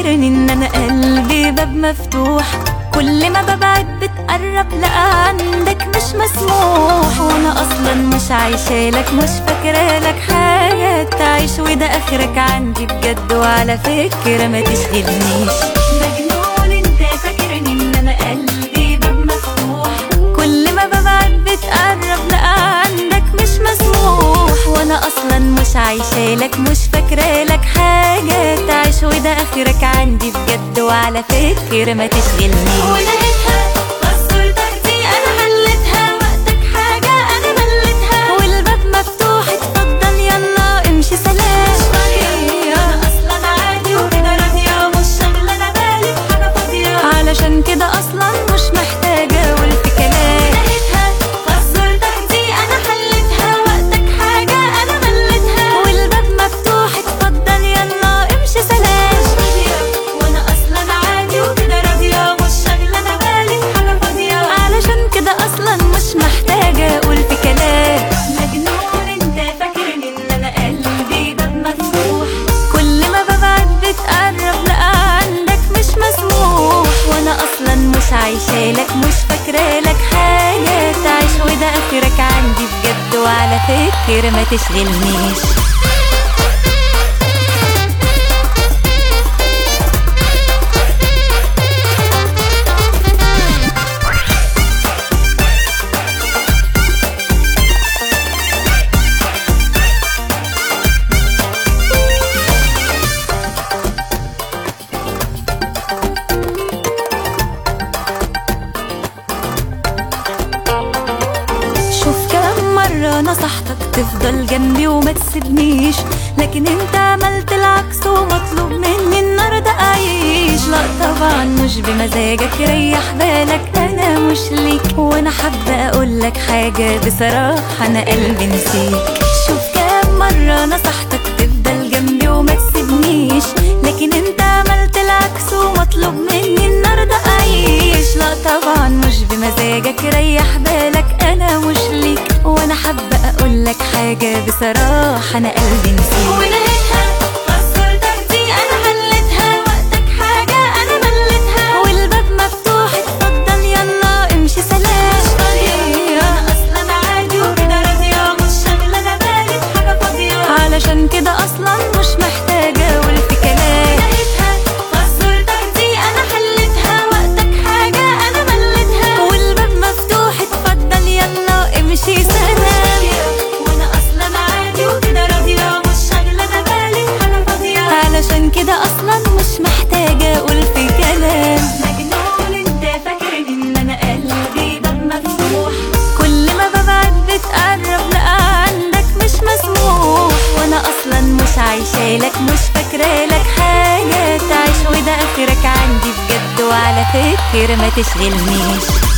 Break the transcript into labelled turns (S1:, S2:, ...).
S1: فاكرني ان انا قلبي باب مفتوح كل ما ببعد بتقرب لا عندك مش مسموح وانا اصلا مش عايشالك مش فاكرالك حاجة تعيش وده اخرك عندي بجد وعلى فكرة ما تشغلنيش مجنون انت فاكرني ان انا قلبي باب مفتوح كل ما ببعد بتقرب لا عندك مش مسموح وانا اصلا مش عايشالك مش فاكرالك حاجة تعيش وده اخرك عندي بجد وعلى فكرة ما تشغلنيش ولقيتها فصلتك دي انا حلتها وقتك حاجة انا ملتها والباب مفتوح اتفضل يلا امشي سلام انا اصلا عادي وكده راضية مش شاغلة انا بالي بحاجة فاضية علشان كده اصلا مش محتاجة اقول في كلام لقيتها فصلتك دي انا حلتها وقتك حاجة انا ملتها والباب مفتوح اتفضل يلا امشي سلام وانا اصلا عادي وكده راضية مش شاغلة انا بالي بحاجة فاضية علشان كده اصلا مش محتاجة اقول في كلام مجنون انت فاكرني ان انا قلبي باب مفتوح كل ما ببعد بتقرب لا عندك مش مسموح وانا اصلا مش عايشالك مش فاكرالك حاجة تعيش وده اخرك عندي بجد وعلى فكرة ما تشغلنيش شوف كم مرة نصحتك تفضل جنبي وما تسيبنيش لكن انت عملت العكس ومطلوب مني النهاردة اعيش لا طبعا مش بمزاجك ريح بالك انا مش ليك وانا حابة اقولك حاجة بصراحة انا قلبي نسيك شوف كم مرة نصحتك تفضل جنبي وما تسيبنيش لكن انت عملت العكس ومطلوب مني النهاردة اعيش لا طبعا مش بمزاجك ريح بالك انا مش ليك وانا حابة اقولك حاجة بصراحة انا قلبي نسيك ولقيتها فصلتك دي انا حلتها وقتك حاجة انا ملتها والباب مفتوح اتفضل يلا امشي سلام انا اصلا عادي وكده راضية مش شاغلة انا بالي بحاجة فاضية علشان كده اصلا مش محتاجة اقول في كلام لقيتها فصلتك دي انا حلتها وقتك حاجة انا ملتها والباب مفتوح اتفضل يلا امشي سلام وانا اصلا عادي وكده راضية مش شاغلة انا بالي بحاجة فاضية علشان كده اصلا مش محتاجة اقول في كلام مجنون انت فاكرني ان انا قلبي باب مفتوح كل ما ببعد بتقرب لا عندك مش مسموح وانا اصلا مش عايشالك مش فاكرالك حاجة تعيش وده اخرك عندي بجد وعلى فكرة ما تشغلنيش